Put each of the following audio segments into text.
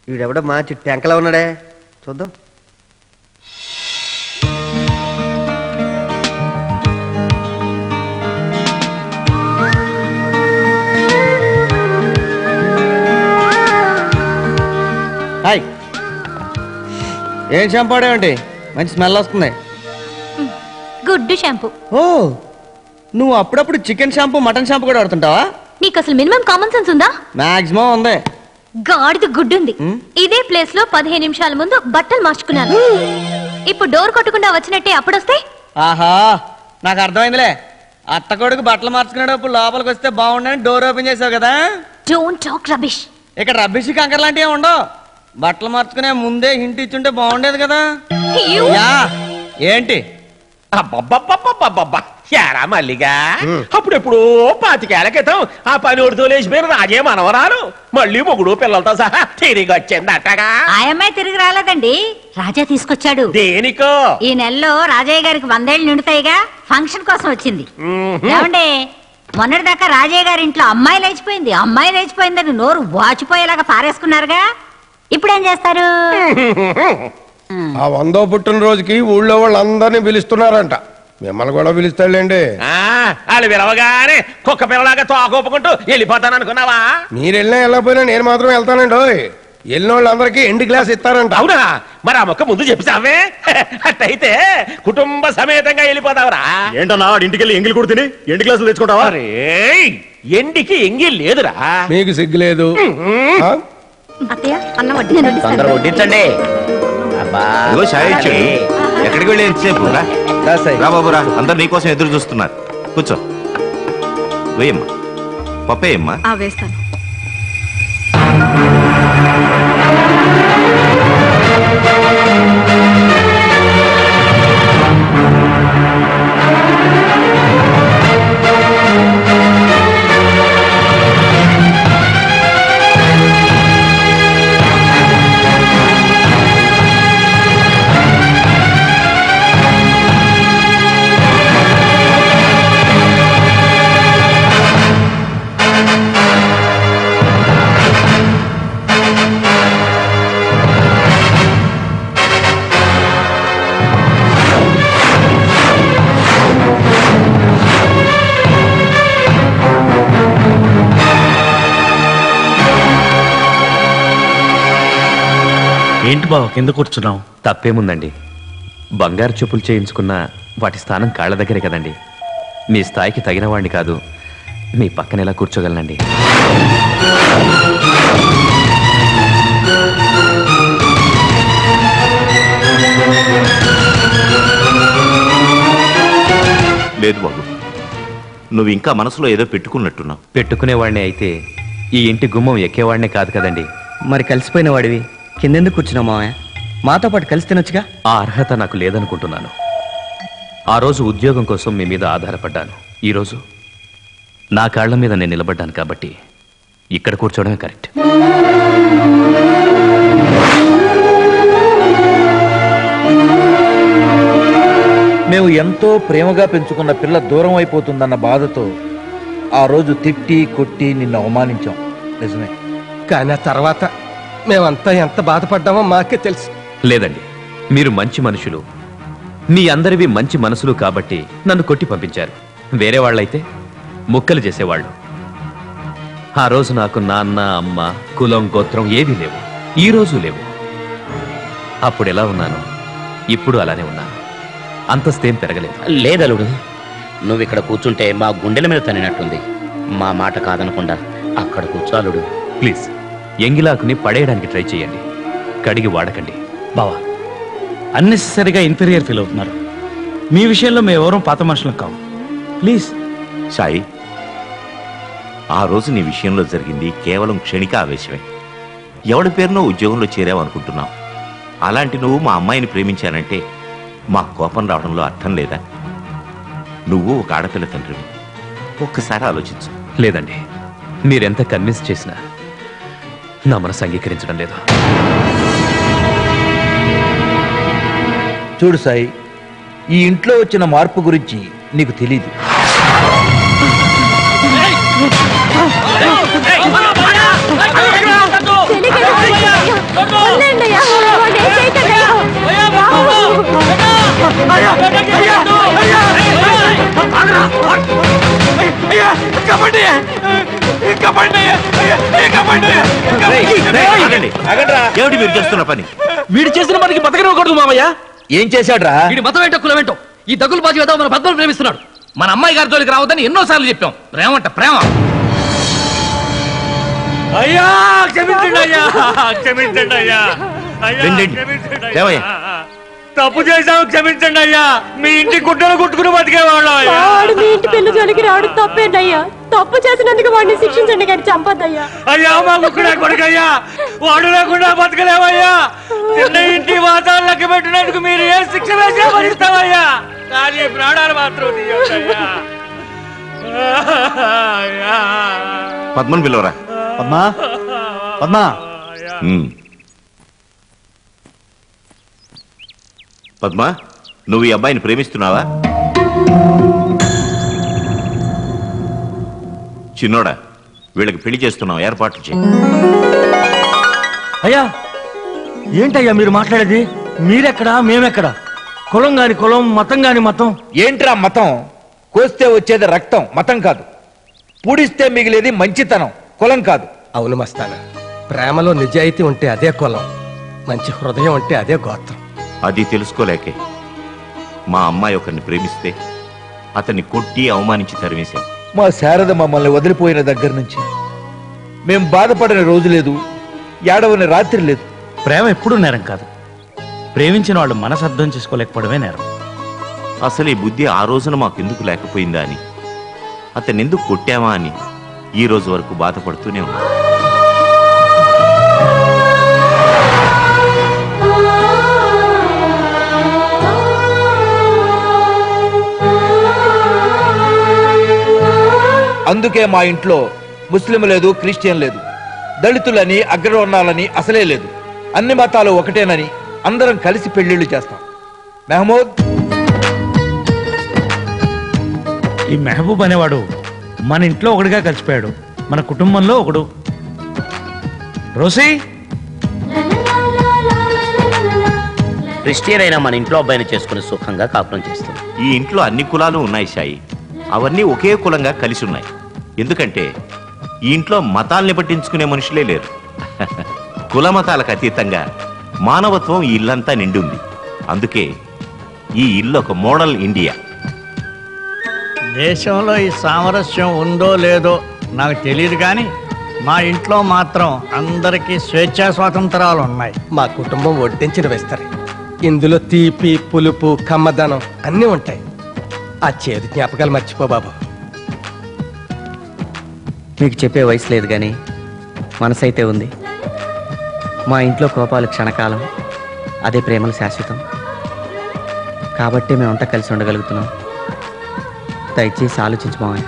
వీడెవడో మంచి టెంకలా ఉన్నాడే చూద్దాం హాయ్ ఏం షాంపూ వాడేవంటి మంచి స్మెల్ వస్తుంది గుడ్డు షాంపూ ఓ నువ్వు అప్పుడప్పుడు చికెన్ షాంపూ మటన్ షాంపూ కూడా వాడుతుంటావా నీకు అసలు మినిమం కామన్ సెన్స్ ఉందా మాక్సిమం ఉంది గాడిద గుడ్డుంది ఇదే ప్లేస్ లో పదిహేను నిమిషాల ముందు బట్టలు మార్చుకున్నాను ఇప్పుడు డోర్ కొట్టకుండా వచ్చినట్టే అప్పుడొస్తే ఆహా నాకు అర్థమైందిలే అత్త కొడుకు బట్టలు మార్చుకునేటప్పుడు లోపలికి వస్తే బాగుండని డోర్ ఓపెన్ చేసావు కదా డోంట్ టాక్ రబిష్ ఇక్కడ రబ్బిషి కంకర లాంటివి ఉండవు బట్టలు మార్చుకునే ముందే హింట్ ఇచ్చుంటే బాగుండేది కదా యా ఏంటి అబ్బబ్బబ్బబ్బబ్బబ్బా యారా మల్లిగా అప్పుడెప్పుడు పాతికేళ్ల క్రితం ఆ పని ఒడితో లేచిపోయిన రాజే మనవరాలు మళ్ళీ మొగుడు పిల్లలతో సహా తిరిగి వచ్చిందటగా ఆయమ్మాయి తిరిగి రాలేదండి రాజా తీసుకొచ్చాడు దేనికో ఈ నెలలో రాజయ్య గారికి వందేళ్లు నిండుతాయిగా ఫంక్షన్ కోసం వచ్చింది ఏమండి మొన్నటిదాకా రాజయ్య గారి ఇంట్లో అమ్మాయి లేచిపోయింది అమ్మాయి లేచిపోయిందని నోరు వాచిపోయేలాగా పారేసుకున్నారుగా ఇప్పుడేం చేస్తారు ఆ వందో పుట్టినరోజుకి ఊళ్ళో వాళ్ళందరినీ పిలుస్తున్నారంట మిమ్మల్ని కూడా పిలుస్తాడులేండి ఆ, వాళ్ళు విలవగానే కుక్క పిల్లలాగా తోకొప్పుకుంటూ వెళ్ళిపోతాను అనుకున్నావా మీరు వెళ్ళినా వెళ్ళకపోయినా నేను మాత్రం వెళ్తానండి ఓయ్ వెళ్ళిన వాళ్ళందరికీ ఎండి గ్లాస్ ఇస్తారంట అవునా మరి ఆ మొక్క ముందు చెప్పిసావే అట్టయితే కుటుంబ సమేతంగా వెళ్ళిపోతావురా ఏంటన్నా ఇంటికి వెళ్ళి ఎంగిలి కూడా తిని ఎండి గ్లాసులు తెచ్చుకుంటావా అరే ఎండికి ఎంగి లేదురా మీకు సిగ్గులేదు ఆ? అత్తయ్య అన్నం వడ్డీ నేను వడ్డిస్తాను. తొందర వడ్డించండి అబ్బా ఇదిగో చాయ్ ఇచ్చాడు ఎక్కడికి వెళ్ళి ఎంతసేపు రా రా బాబు రా అందరు నీకోసం ఎదురు చూస్తున్నారు కూర్చో వేయమ్మా పప్పేయమ్మా ఆ, వేస్తాను ఏంటి బావ కింద కూర్చున్నావు తప్పేముందండి బంగారు చెప్పులు చేయించుకున్న వాటి స్థానం కాళ్ళ దగ్గరే కదండి మీ స్థాయికి తగిన వాడిని కాదు మీ పక్కన ఎలా కూర్చోగలనండి లేదు బాబు నువ్వు ఇంకా మనసులో ఏదో పెట్టుకున్నట్టున్నావు పెట్టుకునేవాడిని అయితే ఈ ఇంటి గుమ్మం ఎక్కేవాడినే కాదు కదండి మరి కలిసిపోయిన వాడివి కిందెందుకు కూర్చున్నావు మావయ్య మాతో పాటు కలిసి తినొచ్చుగా ఆ అర్హత నాకు లేదనుకుంటున్నాను ఆ రోజు ఉద్యోగం కోసం మీ మీద ఆధారపడ్డాను ఈరోజు నా కాళ్ళ మీద నేను నిలబడ్డాను కాబట్టి ఇక్కడ కూర్చోవడమే కరెక్ట్ మేము ఎంతో ప్రేమగా పెంచుకున్న పిల్ల దూరం అయిపోతుందన్న బాధతో ఆ రోజు తిట్టి కొట్టి నిన్ను అవమానించాం నిజమే కానీ ఆ తర్వాత మేమంతా ఎంత బాధపడ్డామో మాకే తెలుసు లేదండి మీరు మంచి మనుషులు మీ అందరివి మంచి మనసులు కాబట్టి నన్ను కొట్టి పంపించారు వేరే వాళ్ళైతే ముక్కలు చేసేవాళ్ళు ఆ రోజు నాకు నాన్న అమ్మ కులం గోత్రం ఏవీ లేవు ఈ రోజు లేవు అప్పుడు ఎలా ఉన్నాను ఇప్పుడు అలానే ఉన్నాను అంతస్తేం పెరగలేదు లేదలుడు నువ్వు ఇక్కడ కూర్చుంటే మా గుండెల మీద తనినట్టుంది మా మాట కాదనకుండా అక్కడ కూర్చోలుడు ప్లీజ్ ఎంగిలాకుని పడేయడానికి ట్రై చేయండి కడిగి వాడకండి బావా అన్నెసెసరీగా ఇన్ఫీరియర్ ఫీల్ అవుతున్నారు మీ విషయంలో మేము ఎవరూ పాత మనుషులం కావు ప్లీజ్ సాయి ఆ రోజు నీ విషయంలో జరిగింది కేవలం క్షణిక ఆవేశమే ఎవడి పేరునో ఉద్యోగంలో చేరావు అనుకుంటున్నావు అలాంటి నువ్వు మా అమ్మాయిని ప్రేమించానంటే మా కోపం రావడంలో అర్థం లేదా నువ్వు ఒక ఆడపిల్ల తండ్రివి ఒక్కసారి ఆలోచించు లేదండి మీరెంత కన్విన్స్ చేసినా నా మనసు అంగీకరించడం లేదు చూడు సాయి ఈ ఇంట్లో వచ్చిన మార్పు గురించి నీకు తెలీదు ఏమిటి మీరు చేస్తున్న పని వీడు చేసిన మనకి బతకనివ్వకూడదు మామయ్య ఏం చేశాడ్రా వీడి మతం ఏంటో కులమేంటో ఈ దగ్గులు బాజీ కదా మన పద్మను ప్రేమిస్తున్నాడు మన అమ్మాయి గారి జోలికి రావద్దని ఎన్నోసార్లు చెప్పాం ప్రేమంట ప్రేమ అయ్యా క్షమించండి అయ్యా క్షమించండి అయ్యా అయ్యా రండి. క్షమించండి లేవయ్యా. అయ్యా తప్పు చేశాం క్షమించండి అయ్యా మీ ఇంటి గుడ్డలు కుట్టుకుని బతికేవాళ్ళం అయ్యా వాడు మీ ఇంటి పిల్ల జోలికి రావడం తప్పేనయ్యా తప్పు చేసినందుకు వాడిని శిక్షించండి కానీ చంపద్దయ్యా అయ్యా మా ముక్కుడా కొడుకయ్యా వాడు లేకుండా బతకలేవయ్యా చిన్న ఇంటి వాతావరణం లెక్క పెట్టినందుకు మీరు ఏ శిక్ష వేసే భరిస్తామయ్యా కానీ ప్రాణాలు మాత్రం తీయొద్దయ్యా అయ్యా. పద్మన్ పిలవరా పద్మా పద్మా ఉమ్. పద్మ నువ్వు ఈ అబ్బాయిని ప్రేమిస్తున్నావా చిన్నోడా వీళ్ళకి పెళ్లి చేస్తున్నావు ఏర్పాట్లు చేయి అయ్యా ఏంటయ్యా మీరు మాట్లాడేది మీరెక్కడా మేమెక్కడా కులం గాని కులం మతం గాని మతం ఏంట్రా మతం కోస్తే వచ్చేది రక్తం మతం కాదు పూడిస్తే మిగిలేది మంచితనం కులం కాదు అవును మస్తాన ప్రేమలో నిజాయితీ ఉంటే అదే కులం మంచి హృదయం ఉంటే అదే గోత్రం అది తెలుసుకోలేకే మా అమ్మాయి ఒకరిని ప్రేమిస్తే అతన్ని కొట్టి అవమానించి తరిమేశాం మా శారద మమ్మల్ని వదిలిపోయిన దగ్గర నుంచి మేం బాధపడిన రోజు లేదు ఏడవని రాత్రి లేదు ప్రేమ ఎప్పుడూ నేరం కాదు ప్రేమించిన వాళ్ళు మనసు అర్థం చేసుకోలేకపోవడమే నేరం అసలు ఈ బుద్ధి ఆ రోజున మాకెందుకు లేకపోయిందా అని అతన్ని ఎందుకు కొట్టామా అని ఈ రోజు వరకు బాధపడుతూనే ఉన్నా అందుకే మా ఇంట్లో ముస్లిం లేదు క్రిస్టియన్ లేదు దళితులని అగ్రవర్ణాలని అసలే లేదు అన్ని మతాలు ఒకటేనని అందరం కలిసి పెళ్లిళ్ళు చేస్తాం మెహమూద్ ఈ మెహబూబ్ అనేవాడు మన ఇంట్లో ఒకడిగా కలిసిపోయాడు మన కుటుంబంలో ఒకడు రోసీ క్రిస్టియన్ అయినా మన ఇంట్లో అబ్బాయిని చేసుకుని సుఖంగా కాపురం చేస్తుంది ఈ ఇంట్లో అన్ని కులాలు ఉన్నాయి సాయి అవన్నీ ఒకే కులంగా కలిసి ఉన్నాయి ఎందుకంటే ఈ ఇంట్లో మతాల్ని పట్టించుకునే మనుషులే లేరు కుల మతాలకు అతీతంగా మానవత్వం ఈ ఇల్లంతా నిండి ఉంది అందుకే ఈ ఇల్లు ఒక మోడల్ ఇండియా దేశంలో ఈ సామరస్యం ఉందో లేదో నాకు తెలియదు కానీ మా ఇంట్లో మాత్రం అందరికీ స్వేచ్ఛా స్వాతంత్రాలు ఉన్నాయి మా కుటుంబం వడ్డించిన వేస్తారు ఇందులో తీపి పులుపు కమ్మదనం అన్నీ ఉంటాయి ఆ చేదు జ్ఞాపకాలు మర్చిపో బాబు మీకు చెప్పే వయసు లేదు కానీ మనసు అయితే ఉంది మా ఇంట్లో కోపాలు క్షణకాలం అదే ప్రేమలు శాశ్వతం కాబట్టి మేమంతా కలిసి ఉండగలుగుతున్నాం దయచేసి ఆలోచించు మామయ్య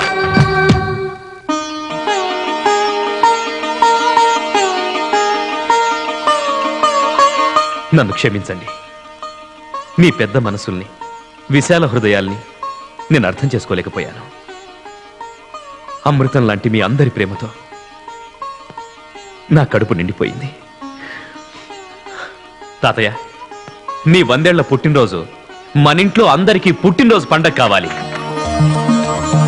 నన్ను క్షమించండి మీ పెద్ద మనసుల్ని విశాల హృదయాల్ని నేను అర్థం చేసుకోలేకపోయాను అమృతం లాంటి మీ అందరి ప్రేమతో నా కడుపు నిండిపోయింది తాతయ్య మీ వందేళ్ల పుట్టినరోజు మన ఇంట్లో అందరికీ పుట్టినరోజు పండగ కావాలి